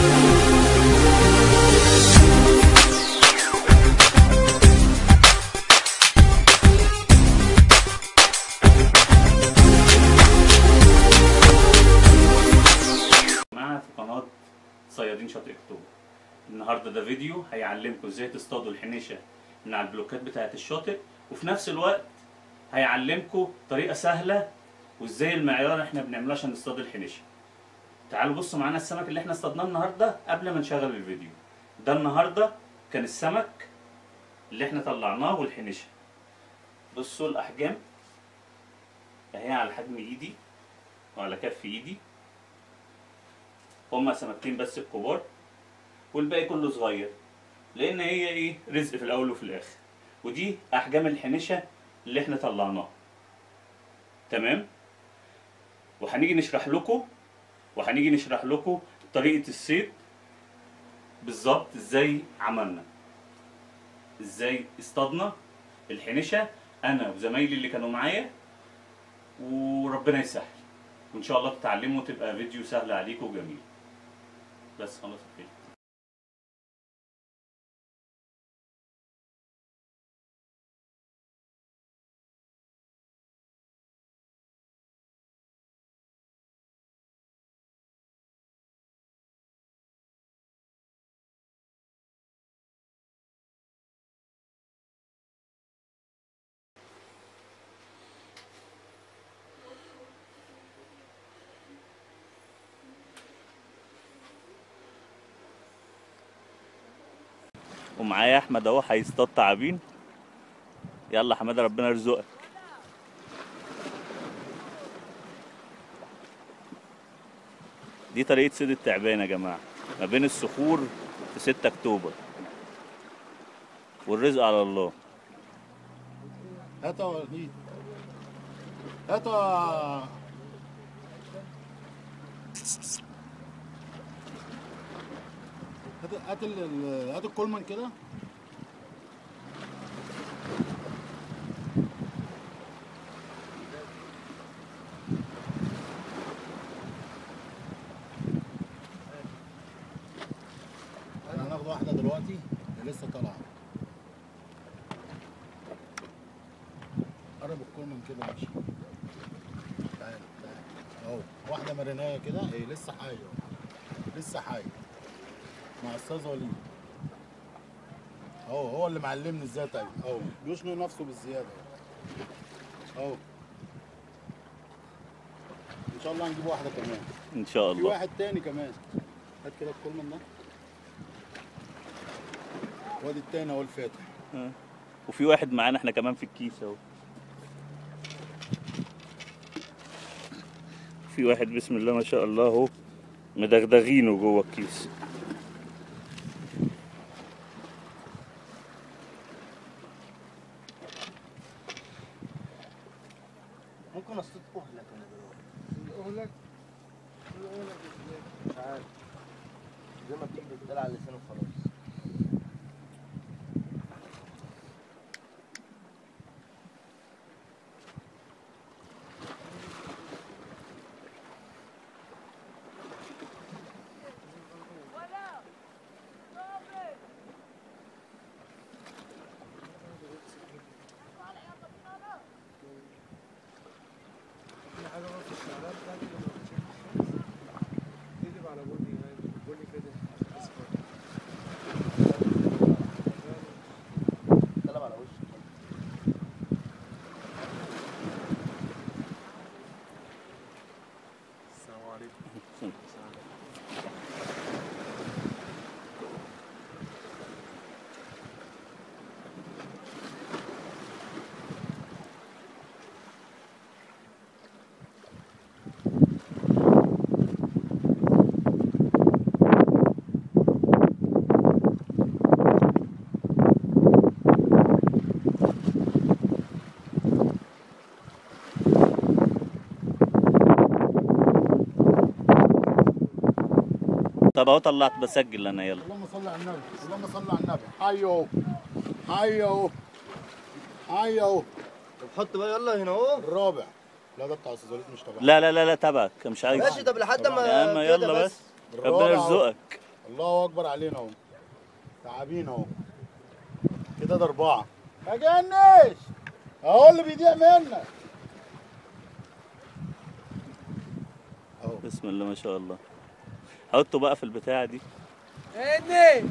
معانا في قناة صيادين شاطئ اكتوبر النهارده ده فيديو هيعلمكم ازاي تصطادوا الحنيشة من على البلوكات بتاعة الشاطئ وفي نفس الوقت هيعلمكم طريقة سهلة وازاي المعيار احنا بنعمله عشان نصطاد الحنيشة تعالوا بصوا معانا السمك اللي احنا اصطادناه النهارده قبل ما نشغل الفيديو ده النهارده كان السمك اللي احنا طلعناه والحنيشة بصوا الاحجام اهي على حجم ايدي وعلى كف ايدي هما سمكتين بس الكبار والباقي كله صغير لان هي ايه رزق في الاول وفي الاخر ودي احجام الحنشه اللي احنا طلعناها تمام وهنيجي نشرح لكم وهنيجي نشرح لكم طريقه الصيد بالظبط ازاي عملنا ازاي اصطادنا الحنشه انا وزمايلي اللي كانوا معايا وربنا يسهل وان شاء الله تتعلموا وتبقى فيديو سهل عليكم وجميل بس خلاص اوكي ومعايا احمد اهو هيصطاد تعابين يلا حماده ربنا يرزقك دي طريقه صيد التعبان يا جماعه ما بين الصخور في 6 اكتوبر والرزق على الله هات يا وليد هات يا- هات هات ال- ال- هات الكولمان كده احنا هناخد واحدة دلوقتي هي لسه طالعة قرب الكولمان كده ماشي تعال تعال اهو واحدة مرناية كده هي لسه حية اهو. لسه حية مع استاذ وليد اهو هو اللي معلمني ازاي تعمل اهو بيشنق نفسه بالزيادة اهو اهو ان شاء الله هنجيب واحدة كمان ان شاء في الله واحد تاني كمان هات كده الكولمان ده وادي التاني اهو الفاتح آه. وفي واحد معانا احنا كمان في الكيس اهو في واحد بسم الله ما شاء الله اهو مدغدغينه جوه الكيس ممكن اصطاد اهلك انا دلوقتي اهلك اهلك ازاي مش عارف زي ما بتيجي بتتقال على اللسان وخلاص كل حاجه بقى في الشعرات بتاعتي لما بتشم الشمس تقلب على بني غامق بني فاتح اصفر طلب على وشك السلام عليكم طب اهو طلعت بسجل انا يلا اللهم صل على النبي اللهم صل على النبي حي اهو حي اهو حي اهو طب حط بقى يلا هنا اهو الرابع لا ده بتاع استاذ مش تبعي لا لا لا لا تبعك مش عايز ماشي طب لحد ما يا عم كده يلا بس ربنا الرابع أهو. يرزقك الله اكبر علينا اهو تعابين اهو كده ده اربعه ما جنش اهو اللي بيضيع منك اهو بسم الله ما شاء الله حطه بقى في البتاعه دي هني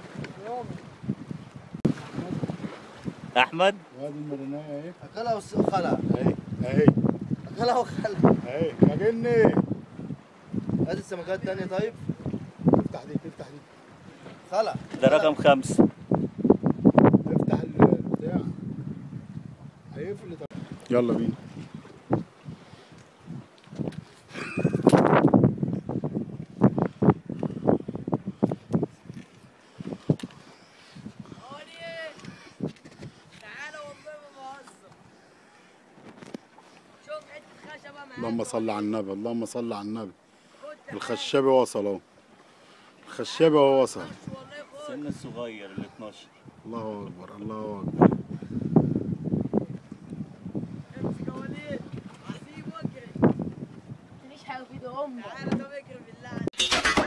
احمد وادي المرنايه اهي اكلها وخلع اهي اهي اكلها وخلع اهي يا جني هات السمكات التانية طيب افتح دي افتح دي خلع ده رقم خمسة افتح البتاع هيفلت يلا بينا تعالى والله ما بهزر شوف حته خشبه معاك اللهم صل على النبي اللهم صل على النبي خد تعالى. الخشابي وصل اهو الخشابي اهو وصل والله خد سن الصغير ال 12 الله اكبر الله اكبر امسك يا وليد عصيب واجري مفيش حاجه في ايد امك تعالى طب اجري بالله عليك